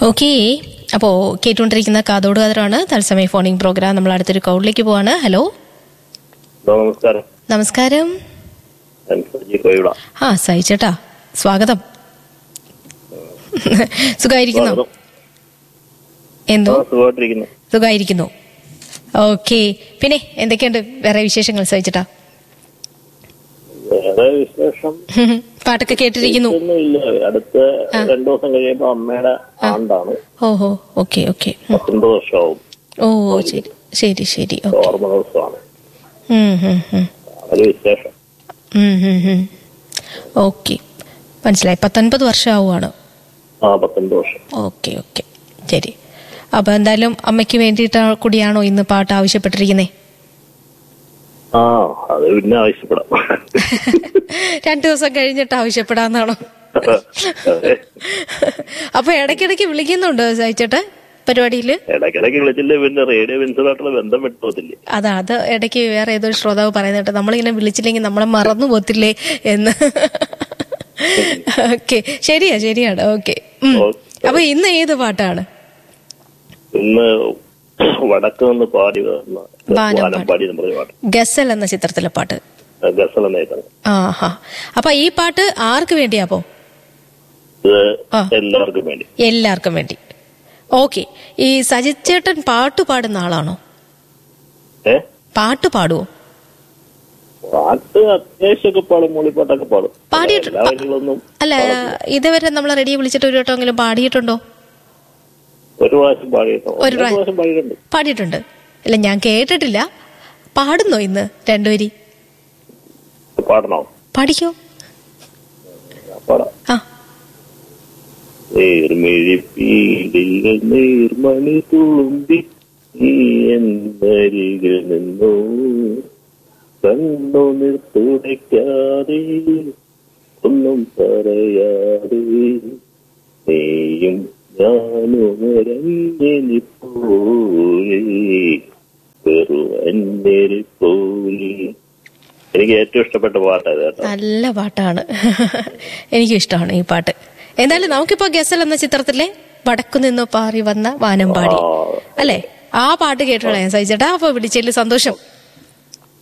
Okay അപ്പോ കേട്ടുകൊണ്ടിരിക്കുന്ന കാതോട് കാതറാണ് തത്സമയ ഫോണിംഗ് പ്രോഗ്രാം നമ്മൾ അടുത്തൊരു കോളിലേക്ക് പോവാണ് ഹലോ ഹലോ നമസ്കാരം നമസ്കാരം ഞാൻ സജി കോയിവിട ആ സഹിച്ചേട്ടാ സ്വാഗതം സുഖായിരിക്കുന്നോ സ്വാഗതം എന്തോ ആ, സുഖമായിട്ടിരിക്കുന്നു സുഖായിരിക്കുന്നു ഓക്കെ പിന്നെ എന്തൊക്കെയുണ്ട് വേറെ വിശേഷങ്ങൾ സഹിച്ചേട്ടാ വേറെ വിശേഷം പാട്ടൊക്കെ കേട്ടിരിക്കുന്നു ഒന്നുമില്ല അടുത്ത രണ്ടു ദിവസം കഴിയുമ്പോ അമ്മയുടെ ആണ്ടാണ് ഓഹോ ഓക്കെ ഓക്കെ പത്തൊൻപത് വർഷമാവും ഓ ശരി ശരി ശരി ഓക്കെ ഓർമ്മ ദിവസമാണ് ഉം, ഉം, ഉം. അതൊരു വിശേഷം ഉം, ഉം, ഉം. ഓക്കെ മനസ്സിലായി പത്തൊൻപത് വർഷമാവുകയാണ് ആ പത്തൊൻപത് വർഷം ഓക്കെ ഓക്കെ ശരി അപ്പൊ എന്തായാലും അമ്മയ്ക്ക് വേണ്ടിയിട്ട് കൂടിയാണോ ഇന്ന് പാട്ട് ആവശ്യപ്പെട്ടിരിക്കുന്നേ ആ അത് പിന്നെ ആവശ്യപ്പെടാം രണ്ടു ദിവസം കഴിഞ്ഞിട്ട് ആവശ്യപ്പെടാന്നാണോ അതെ. അപ്പൊ ഇടയ്ക്കിടയ്ക്ക് വിളിക്കുന്നുണ്ടോ സഹിച്ചേട്ടെ പരിപാടിയില് ഇടയ്ക്കിടയ്ക്ക് വിളിച്ചില്ലേ പിന്നെ റേഡിയോ വിൻസറായിട്ടുള്ള ബന്ധം വിട്ടുപോകത്തില്ലേ അതാ അത് ഇടയ്ക്ക് വേറെ ഏതോ ഒരു ശ്രോതാവ് പറയുന്നുണ്ട് നമ്മളിങ്ങനെ വിളിച്ചില്ലെങ്കിൽ നമ്മളെ മറന്നു പോത്തില്ലേ എന്ന് ഓക്കെ ശരിയാ ശരിയാണ് ഓക്കെ ഓക്കെ. അപ്പൊ ഇന്ന് ഏത് പാട്ടാണ് ഇന്ന് വടക്ക് നിന്ന് പാടി വന്ന വാനമ്പാടി. വാനമ്പാടി എന്ന് പറഞ്ഞ പാട്ട് ഗസൽ എന്ന ചിത്രത്തിലെ പാട്ട് ഗസൽ എന്നായിരുന്നു ആഹാ അപ്പൊ ഈ പാട്ട് ആർക്ക് വേണ്ടിയാപ്പോ ഇത് ആ. എല്ലാവർക്കും വേണ്ടി എല്ലാവർക്കും വേണ്ടി ഓക്കെ ഈ സജിത് ചേട്ടൻ പാട്ട് പാടുന്ന ആളാണോ ഏ പാട്ട് പാടുവോ പാട്ട് അത്യാവശ്യമൊക്കെ പാടും മൂളിപ്പാട്ടൊക്കെ പാടും പാടിയിട്ട് എല്ലാ വരികളൊന്നും അല്ല ഇതുവരെ നമ്മളെ റെഡിയെ വിളിച്ചിട്ട് ഒരു വട്ടമെങ്കിലും പാടിയിട്ടുണ്ടോ ഒരു പ്രാവശ്യം പാടിയിട്ടോ ഒരു ഒരു പ്രാവശ്യം. പ്രാവശ്യം പാടിയിട്ടുണ്ട് പാടിയിട്ടുണ്ട് അല്ല ഞാൻ കേട്ടിട്ടില്ല പാടുന്നോ ഇന്ന് രണ്ടുപേരി പാടണോ പാടിക്കോ ഞാൻ പാടാം ആ നേർമിഴിപ്പീലികൾ നീർമണി തുളുമ്പി നീ എന്നരികിൽ നിന്നു കണ്ണു നിർത്തുടയ്ക്കാതെ ഒന്നും പറയാതെ നീയും ഞാനും ഒരഞ്ഞെനിപ്പോഴേ വെറുവന്നരി പോലെ എനിക്ക് ഏറ്റവും ഇഷ്ടപ്പെട്ട പാട്ടായത് കേട്ടോ നല്ല പാട്ടാണ് എനിക്കും ഇഷ്ടമാണ് ഈ പാട്ട് എന്തായാലും നമുക്കിപ്പോ ഗസൽ എന്ന ചിത്രത്തിലെ വടക്കു നിന്ന് പാറി വന്ന വാനമ്പാടി ആ. അല്ലേ ആ പാട്ട് കേട്ടോളാം ഞാൻ സഹിച്ചേട്ടാ അപ്പൊ വിളിച്ചതിൽ സന്തോഷം